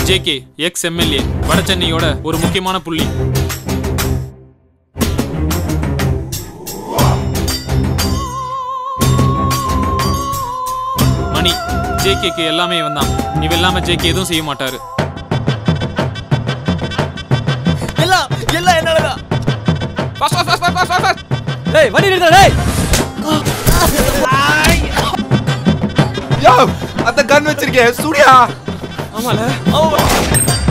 JK ex MLA வட சென்னையோட ஒரு முக்கியமான புள்ளி மணி ஜேகேக்கு எல்லாமே இவன் தான் இவன் இல்லாம ஜேகே எதுவும் செய்ய மாட்டாரு எல்லாம் எல்லாம் என்னாலதான் Fast, fast, fast, fast, fast, fast. டேய் வண்டி நிறுத்தா டேய் யோ அந்த கன் வச்சிருக்கேன் சூடியா ஆமால ஆமா